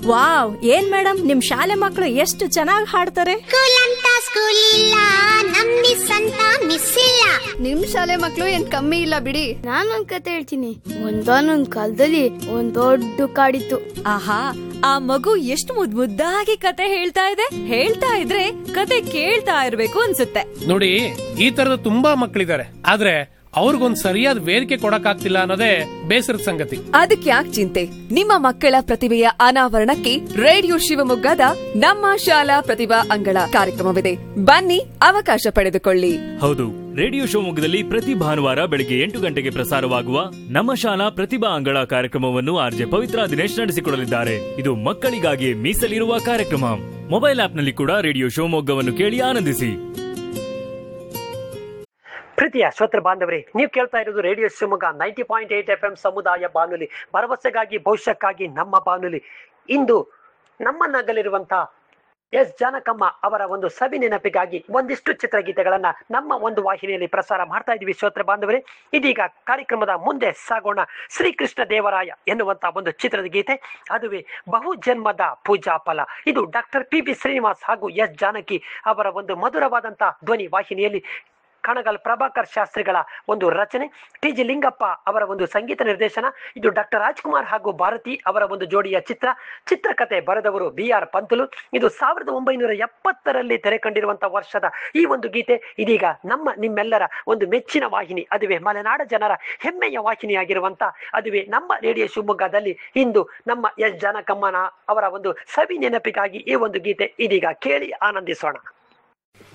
wow ಏನ್ madam ನಿಮ್ ಶಾಲೆ ಮಕ್ಕಳು ಎಷ್ಟು ಚೆನ್ನಾಗಿ ಹಾಡ್ತಾರೆ ಸ್ಕೂಲ್ ಅಂತ ಸ್ಕೂಲ್ ಇಲ್ಲ ನಮ್ ಮಿಸ್ ಅಂತ ಮಿಸ್ ಇಲ್ಲ ನಿಮ್ ಶಾಲೆ ಮಕ್ಳು ಏನ್ ಕಮ್ಮಿ ಇಲ್ಲ ಬಿಡಿ ನಾನೊಂದ್ ಕತೆ ಹೇಳ್ತೀನಿ ಒಂದಾನೊಂದ್ ಕಾಲದಲ್ಲಿ ಒಂದ್ ದೊಡ್ಡ ಕಾಡಿತ್ತು ಆಹಾ ಆ ಮಗು ಎಷ್ಟು ಮುದ್ ಮುದ್ದಾಗಿ ಕತೆ ಹೇಳ್ತಾ ಇದೆ ಹೇಳ್ತಾ ಇದ್ರೆ ಕತೆ ಕೇಳ್ತಾ ಇರ್ಬೇಕು ಅನ್ಸುತ್ತೆ ನೋಡಿ ಈ ತರದ ತುಂಬಾ ಮಕ್ಕಳಿದ್ದಾರೆ ಆದ್ರೆ ಅವ್ರಿಗೊಂದ್ ಸರಿಯಾದ ವೇದಿಕೆ ಕೊಡಕ್ಕಾಗ್ತಿಲ್ಲ ಅನ್ನೋದೇ ಬೇಸರದ ಸಂಗತಿ ಅದಕ್ಕೆ ಯಾಕೆ ಚಿಂತೆ ನಿಮ್ಮ ಮಕ್ಕಳ ಪ್ರತಿಭೆಯ ಅನಾವರಣಕ್ಕೆ ರೇಡಿಯೋ ಶಿವಮೊಗ್ಗದ ನಮ್ಮ ಶಾಲಾ ಪ್ರತಿಭಾ ಅಂಗಳ ಕಾರ್ಯಕ್ರಮವಿದೆ ಬನ್ನಿ ಅವಕಾಶ ಪಡೆದುಕೊಳ್ಳಿ ಹೌದು ರೇಡಿಯೋ ಶಿವಮೊಗ್ಗದಲ್ಲಿ ಪ್ರತಿ ಭಾನುವಾರ ಬೆಳಗ್ಗೆ ಎಂಟು ಗಂಟೆಗೆ ಪ್ರಸಾರವಾಗುವ ನಮ್ಮ ಶಾಲಾ ಪ್ರತಿಭಾ ಅಂಗಳ ಕಾರ್ಯಕ್ರಮವನ್ನು ಆರ್ಜೆ ಪವಿತ್ರ ದಿನೇಶ್ ನಡೆಸಿಕೊಡಲಿದ್ದಾರೆ ಇದು ಮಕ್ಕಳಿಗಾಗಿ ಮೀಸಲಿರುವ ಕಾರ್ಯಕ್ರಮ ಮೊಬೈಲ್ ಆಪ್ನಲ್ಲಿ ಕೂಡ ರೇಡಿಯೋ ಶಿವಮೊಗ್ಗವನ್ನು ಕೇಳಿ ಆನಂದಿಸಿ ಪ್ರೀತಿಯ ಶ್ರೋತೃ ಬಾಂಧವರೇ ನೀವು ಕೇಳ್ತಾ ಇರೋದು radio Shivamogga ninety point eight F M ಸಮುದಾಯ ಬಾನುಲಿ ಭರವಸೆಗಾಗಿ ಭವಿಷ್ಯಕ್ಕಾಗಿ ನಮ್ಮ ಬಾನುಲಿ ಇಂದು ನಮ್ಮನ್ನಾಗಲಿರುವಂತ ಎಸ್ ಜಾನಕಮ್ಮ ಅವರ ಒಂದು ಸವಿ ನೆನಪಿಗಾಗಿ ಒಂದಿಷ್ಟು ಚಿತ್ರಗೀತೆಗಳನ್ನ ನಮ್ಮ ಒಂದು ವಾಹಿನಿಯಲ್ಲಿ ಪ್ರಸಾರ ಮಾಡ್ತಾ ಇದ್ವಿ ಶ್ರೋತೃ ಬಾಂಧವರೇ ಇದೀಗ ಕಾರ್ಯಕ್ರಮದ ಮುಂದೆ ಸಾಗೋಣ ಶ್ರೀಕೃಷ್ಣ ದೇವರಾಯ ಎನ್ನುವಂತ ಒಂದು ಚಿತ್ರದ ಗೀತೆ ಅದುವೇ ಬಹು ಜನ್ಮದ ಪೂಜಾ ಫಲ ಇದು ಡಾಕ್ಟರ್ ಪಿ ಬಿ ಶ್ರೀನಿವಾಸ್ ಹಾಗೂ ಎಸ್ ಜಾನಕಿ ಅವರ ಒಂದು ಮಧುರವಾದಂತ ಧ್ವನಿ ವಾಹಿನಿಯಲ್ಲಿ ಕಣಗಲ್ ಪ್ರಭಾಕರ್ ಶಾಸ್ತ್ರಿಗಳ ಒಂದು ರಚನೆ ಟಿ ಜಿ ಲಿಂಗಪ್ಪ ಅವರ ಒಂದು ಸಂಗೀತ ನಿರ್ದೇಶನ ಇದು ಡಾಕ್ಟರ್ ರಾಜ್ಕುಮಾರ್ ಹಾಗೂ ಭಾರತಿ ಅವರ ಒಂದು ಜೋಡಿಯ ಚಿತ್ರ ಚಿತ್ರಕಥೆ ಬರೆದವರು ಬಿ ಆರ್ ಪಂತುಲು ಇದು ಸಾವಿರದ ಒಂಬೈನೂರ ಎಪ್ಪತ್ತರಲ್ಲಿ ತೆರೆ ಕಂಡಿರುವಂತಹ ವರ್ಷದ ಈ ಒಂದು ಗೀತೆ ಇದೀಗ ನಮ್ಮ ನಿಮ್ಮೆಲ್ಲರ ಒಂದು ಮೆಚ್ಚಿನ ವಾಹಿನಿ ಅದುವೇ ಮಲೆನಾಡ ಜನರ ಹೆಮ್ಮೆಯ ವಾಹಿನಿಯಾಗಿರುವಂತ ಅದುವೇ ನಮ್ಮ ರೇಡಿಯೋ ಶಿವಮೊಗ್ಗದಲ್ಲಿ ಇಂದು ನಮ್ಮ ಎಸ್ ಜನಕಮ್ಮನ ಅವರ ಒಂದು ಸವಿ ನೆನಪಿಗಾಗಿ ಈ ಒಂದು ಗೀತೆ ಇದೀಗ ಕೇಳಿ ಆನಂದಿಸೋಣ